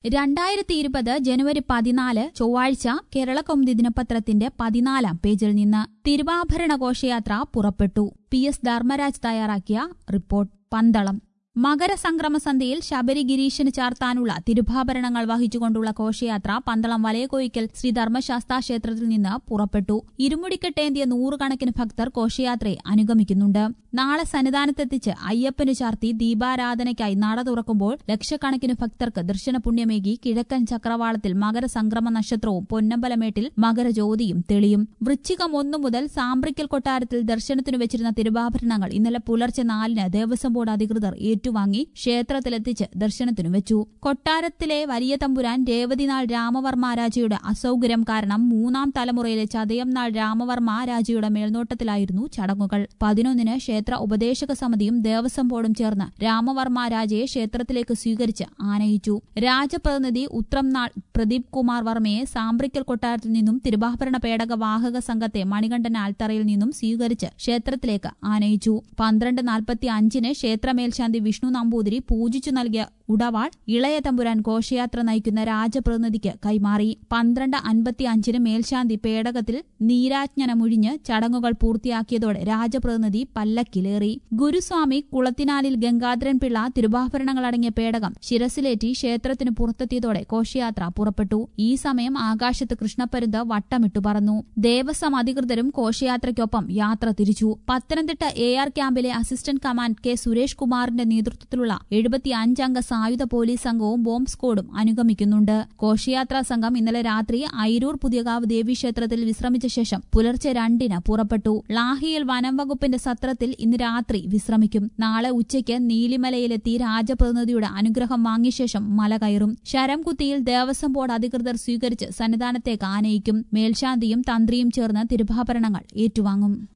രണ്ടായിരത്തി ഇരുപത് ജനുവരി പതിനാല് ചൊവ്വാഴ്ച കേരളകൗമുദി ദിനപത്രത്തിന്റെ പതിനാലാം പേജിൽ നിന്ന് തിരുവാഭരണ ഘോഷയാത്ര പുറപ്പെട്ടു പി എസ് ധർമ്മരാജ് തയ്യാറാക്കിയ റിപ്പോർട്ട് പന്തളം മകരസംക്രമ സന്ധ്യയിൽ ശബരി ഗിരീശന് ചാർത്താനുള്ള തിരുഭാഭരണങ്ങൾ വഹിച്ചുകൊണ്ടുള്ള ഘോഷയാത്ര പന്തളം വലയകോയിക്കൽ ശ്രീ ധർമ്മശാസ്താ ക്ഷേത്രത്തിൽ നിന്ന് പുറപ്പെട്ടു ഇരുമുടിക്കെട്ടേന്തിയ നൂറുകണക്കിന് ഭക്തർ ഘോഷയാത്രയെ അനുഗമിക്കുന്നുണ്ട് നാളെ സന്നിധാനത്തെത്തിച്ച് അയ്യപ്പന് ചാർത്തി ദീപാരാധനയ്ക്കായി നട തുറക്കുമ്പോൾ ലക്ഷക്കണക്കിന് ഭക്തർക്ക് ദർശന പുണ്യമേകി കിഴക്കൻ ചക്രവാളത്തിൽ മകരസംക്രമ നക്ഷത്രവും പൊന്നമ്പലമേട്ടിൽ മകരജ്യോതിയും തെളിയും വൃശ്ചികം ഒന്നു മുതൽ സാമ്പ്രിക്കൽ കൊട്ടാരത്തിൽ ദർശനത്തിനു വെച്ചിരുന്ന തിരുവാഭരണങ്ങൾ ഇന്നലെ പുലർച്ചെ നാലിന് ദേവസ്വം ബോർഡ് അധികൃതർ ഏറ്റുവാങ്ങി ക്ഷേത്രത്തിലെത്തിച്ച് ദർശനത്തിനു വെച്ചു കൊട്ടാരത്തിലെ വലിയ തമ്പുരാൻ രേവതിനാൾ രാമവർമ്മ രാജയുടെ അസൌകര്യം കാരണം മൂന്നാം തലമുറയിലെ ചതയം നാൾ രാമവർമ്മ രാജയുടെ മേൽനോട്ടത്തിലായിരുന്നു ചടങ്ങുകൾ പതിനൊന്നിന് ക്ഷേത്ര ഉപദേശക സമിതിയും ദേവസ്വം ബോർഡും ചേർന്ന് രാമവർമ്മ രാജയെ ക്ഷേത്രത്തിലേക്ക് സ്വീകരിച്ച് ആനയിച്ചു രാജപ്രതിനിധി ഉത്രം നാൾ പ്രദീപ് കുമാർ വർമ്മയെ സാമ്പ്രിക്കൽ കൊട്ടാരത്തിൽ നിന്നും തിരുവാഭരണ പേടക വാഹക സംഘത്തെ മണികണ്ഠൻ ആൽത്തറയിൽ നിന്നും സ്വീകരിച്ച് ക്ഷേത്രത്തിലേക്ക് ആനയിച്ചു പന്ത്രണ്ട് നാൽപ്പത്തി അഞ്ചിന് ക്ഷേത്രമേൽശാന്തി വിഷ്ണു നമ്പൂതിരി പൂജിച്ചു നൽകിയ ഉടവാൾ ഇളയ തമ്പുരാൻ ഘോഷയാത്ര നയിക്കുന്ന രാജപ്രതിനിധിക്ക് കൈമാറി പന്ത്രണ്ട് അൻപത്തി അഞ്ചിന് മേൽശാന്തി പേടകത്തിൽ നീരാജ്ഞനമുഴിഞ്ഞ് ചടങ്ങുകൾ പൂർത്തിയാക്കിയതോടെ രാജപ്രതിനിധി പല്ലക്കിലേറി ഗുരുസ്വാമി കുളത്തിനാലിൽ ഗംഗാധരൻ പിള്ള തിരുവാഭരണങ്ങളടങ്ങിയ പേടകം ശിരസിലേറ്റി ക്ഷേത്രത്തിന് പുറത്തെത്തിയതോടെ ഘോഷയാത്ര പുറപ്പെട്ടു ഈ സമയം ആകാശത്ത് കൃഷ്ണപ്പരുന്ത് വട്ടമിട്ടു പറന്നു ദേവസ്വം അധികൃതരും ഘോഷയാത്രയ്ക്കൊപ്പം യാത്ര തിരിച്ചു പത്തനംതിട്ട എ ആർ ക്യാമ്പിലെ അസിസ്റ്റന്റ് കമാൻഡ് കെ സുരേഷ് കുമാറിന്റെ നേതൃത്വത്തിലുള്ള എഴുപത്തിയഞ്ചംഗ സായുധ പോലീസ് സംഘവും ബോംബ് സ്ക്വാഡും അനുഗമിക്കുന്നുണ്ട് ഘോഷയാത്രാ സംഘം ഇന്നലെ രാത്രി അയിരൂർ പുതിയകാവ് ദേവീക്ഷേത്രത്തിൽ വിശ്രമിച്ച ശേഷം പുലർച്ചെ രണ്ടിന് പുറപ്പെട്ടു ലാഹിയിൽ വനം വകുപ്പിന്റെ സത്രത്തിൽ ഇന്ന് രാത്രി വിശ്രമിക്കും നാളെ ഉച്ചയ്ക്ക് നീലിമലയിലെത്തി രാജപ്രതിനിധിയുടെ അനുഗ്രഹം വാങ്ങിയ ശേഷം മല കയറും ശരംകുത്തിയിൽ ദേവസ്വം ബോർഡ് അധികൃതർ സ്വീകരിച്ച് സന്നിധാനത്തേക്ക് ആനയിക്കും മേൽശാന്തിയും തന്ത്രിയും ചേർന്ന് തിരുവാഭരണങ്ങൾ ഏറ്റുവാങ്ങും